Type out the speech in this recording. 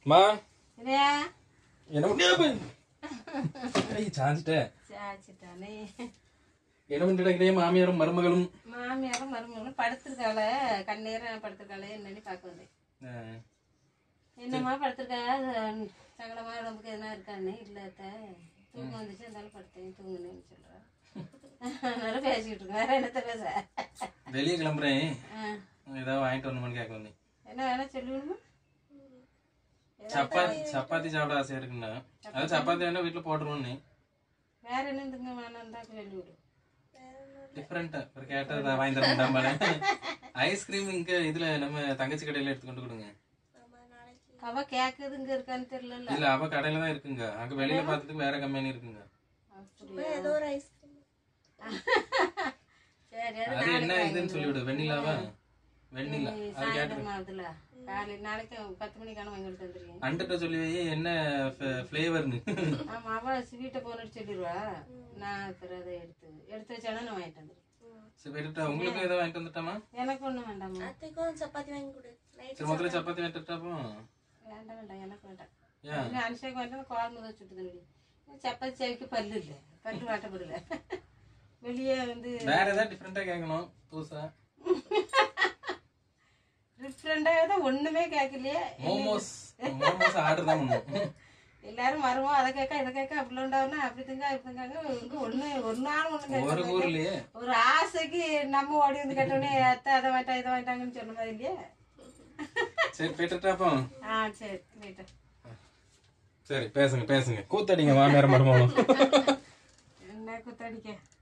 மா இல்லையா என்ன பண்ணி சாஞ்சிட்டேன் சாச்சிட்டானே என்ன பண்ணிட்டு மாமியாரும் மருமகளும் மாமியாரும் மருமகளும் படுத்திருக்காள கண்ணீரம் படுத்திருக்காளே என்னன்னு பார்க்க வந்தேன் ஆ, என்னம்மா படுத்திருக்கா சங்கடமா உடம்புக்கு எதனா இருக்கான்னு இல்ல அத்தை தூக்கம் வந்துச்சு இருந்தாலும் படுத்தேன் தூங்குனேன்னு சொல்றா அதனால பேசிக்கிட்டு இருக்கேன் வேற என்னத்த பேச வெளியே கிளம்புறேன் ஆ. ஏதாவது வாங்கிட்டு வரணுமான்னு கேட்க வந்தேன் என்ன வேணா சொல்லிவிடுமா சப்பாத்தி சப்பாத்தி சாப்பிட ஆசையா இருக்குண்ணா அதான் சப்பாத்தி வேணா வீட்டுல போட்டுருவோன்னு வேற என்ன திங்க வேணாம்டா சொல்லிவிடு டிஃப்ரெண்டா ஒரு கேட்டா அதை வாங்கி தர மாட்டாம ஐஸ்கிரீம் இங்க இதுல நம்ம தங்கச்சி கடையில எடுத்து கொண்டு கொடுங்க அவ கேக்குது இங்க இருக்கான்னு தெரியல இல்ல அவ கடையில தான் இருக்குங்க அங்க வெளியில பார்த்ததுக்கு வேற கம்பெனி இருக்குங்க ஏதோ ஒரு ஐஸ்கிரீம் சரி அது அது என்ன இதுன்னு சொல்லிவிடு வெண்ணிலாவா வெண்ணிலா அது கேட்டு சாயந்தரம் ஆகுதுல காலையில் நாளைக்கு பத்து மணிக்கான வாங்கி கொடுத்து வந்துருக்கேன் அண்டட்ட சொல்லி வை என்ன ஃபிளேவர்னு ஆமா அவ ஸ்வீட்டை போனட்டு சொல்லிடுவா நான் அப்புறம் அதை எடுத்து எடுத்து வச்சானா நான் வாங்கிட்டு வந்துடுறேன் சரி எடுத்தா உங்களுக்கு ஏதாவது வாங்கிட்டு வந்துட்டாமா எனக்கு ஒண்ணும் வேண்டாமா அத்தைக்கும் சப்பாத்தி வாங்கி கொடு நைட் சரி முதல்ல சப்பாத்தி வாங்கிட்டாப்போ வேண்டாம் வேண்டாம் எனக்கு வேண்டாம் ஏன் இல்லை அனுஷாக்கு வேண்டாம் குழம்பு தான் சுட்டு தம்பி சப்பாத்தி செவிக்கு பல்லு இல்லை பல்லு வாட்டப்படல வெளியே வந்து வேற ஏதாவது டிஃப்ரெண்டா கேட்கணும் புதுசா டிஃப்ரெண்டாக தான் ஒண்ணுமே கேட்கலையே மோமோஸ் மோமோஸ் ஆர்டர் தான் பண்ணும் எல்லாரும் வருவோம் அதை கேட்க இதை கேட்க அப்படி உண்டாவுனா அப்படி திங்க இப்படி திங்காங்க இங்க ஒண்ணு ஒரு நாள் ஒண்ணு ஒரு கேட்க ஊர்லயே ஒரு ஆசைக்கு நம்ம ஓடி வந்து கேட்டோடனே அத்தை அதை வாங்கிட்டா இதை வாங்கிட்டாங்கன்னு சொன்ன மாதிரி இல்லையா சரி போயிட்டுட்டாப்போ ஆ சரி ரைட்டு சரி பேசுங்க பேசுங்க கூத்தடிங்க மாமியார் மருமகளும் என்ன குத்தடிக்க